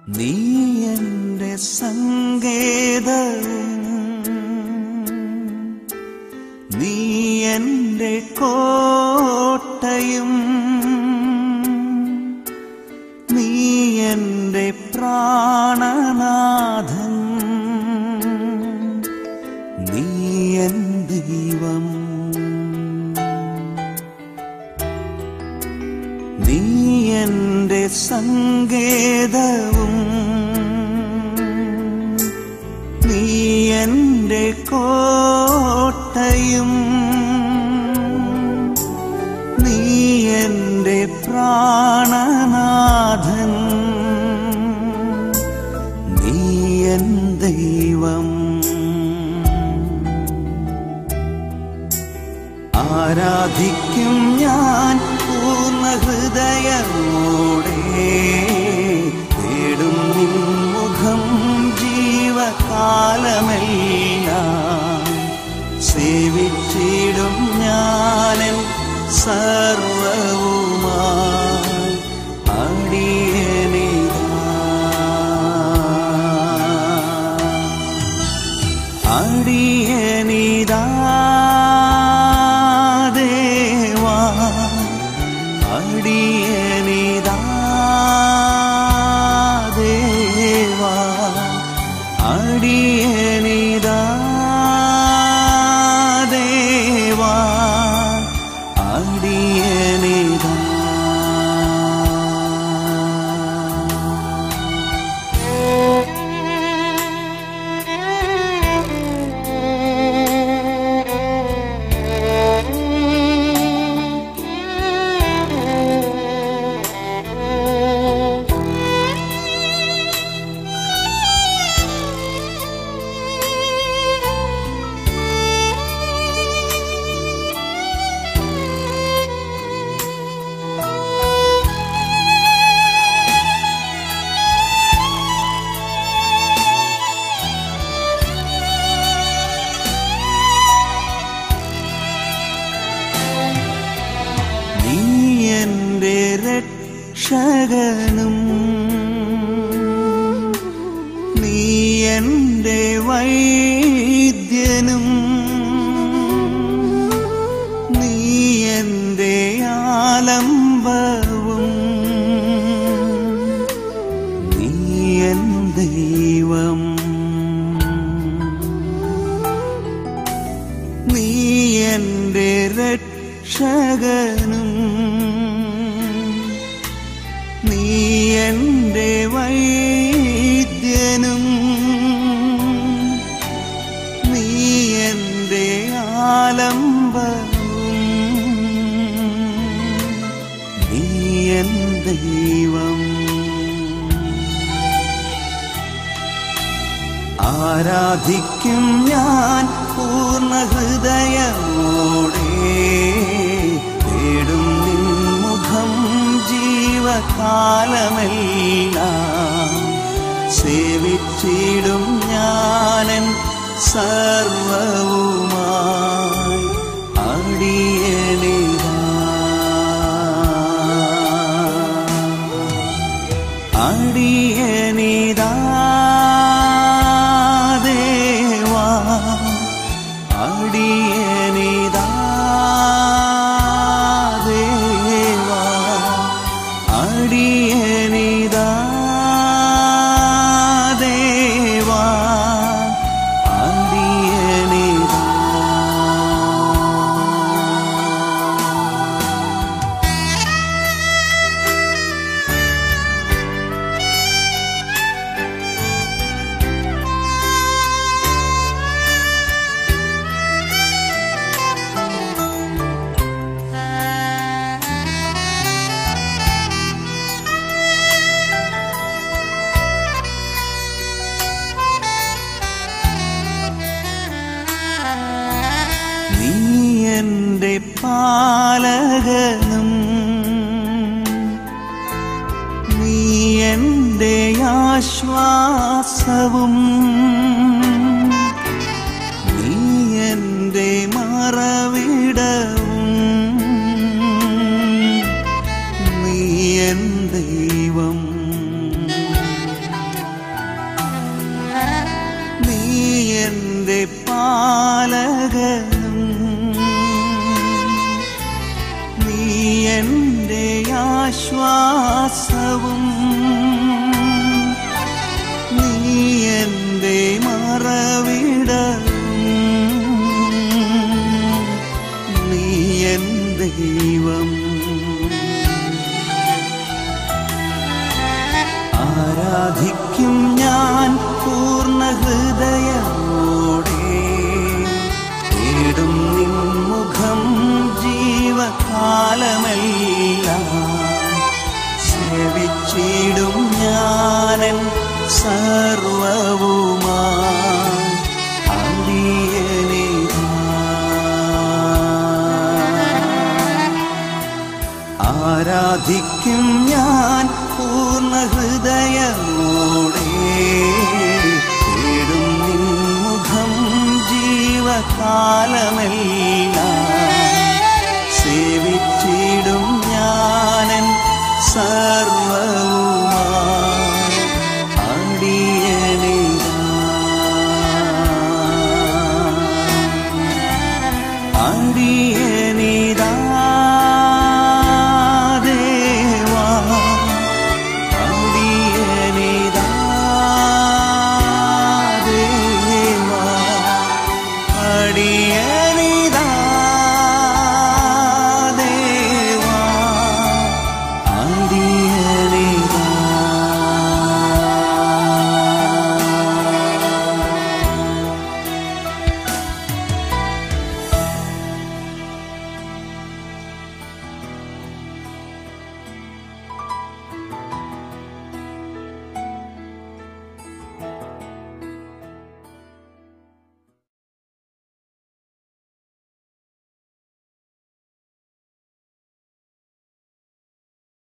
നീ എന്റെ സങ്കേതവും നീ എന്റെ കോട്ടയും നീ എന്റെ പ്രാണനാഥൻ നീ എൻ ദൈവം നീ എന്റെ സങ്കേതവും നീ എന്റെ കോട്ടയും നീ എന്റെ പ്രാണനാഥൻ നീ എൻ ദൈവം ആരാധിക്കും ഞാൻ പൂർണ്ണ ഹൃദയമോടെ തേടും നിൻ മുഖം ജീവകാലമെല്ലാം സേവിച്ചിടും ഞാനൻ സർവവുമായി അടിയനിതാ അടിയനിതാ ദേവാ അടിയനിതാ ദേവാ അടിയനിതാ ദേവാ അടിയനിതാ നീ എന്റെ രക്ഷകനും നീ എന്റെ വൈദ്യനും നീ എന്റെ ആലംബവും നീ എൻ ദൈവം നീ എന്റെ രക്ഷകനും നീ എന്റെ വൈദ്യനും നീ എന്റെ ആലംബവും നീ എൻ ദൈവം ആരാധിക്കും ഞാൻ പൂർണ്ണ ഹൃദയമോടെ തേടും നിൻ മുഖം ജീവകാലമെല്ലാം സേവിച്ചിടും ഞാനൻ സർവവുമായി അടിയനിതാ അടിയനിതാ ദേവാ അടിയനിതാ ദേവാ അടിയനിതാ ദേവാ അടിയനിതാ നീ എന്റെ പാലകനും നീ എന്റെ ആശ്വാസവും നീ എന്റെ മറവിടവും നീ എൻ ദൈവം എന്റെ പാലകനും നീ എന്റെ ആശ്വാസവും നീ എന്റെ മറവിടവും നീ എൻ ദൈവം ആരാധിക്കും ഞാൻ പൂർണ്ണ ഹൃദയമോടെ തേടും നിൻമുഖം ജീവകാലമെല്ലാം സേവിച്ചിടും ഞാനൻ സർവവുമായി അടിയനിതാ ആരാധിക്കും ഞാൻ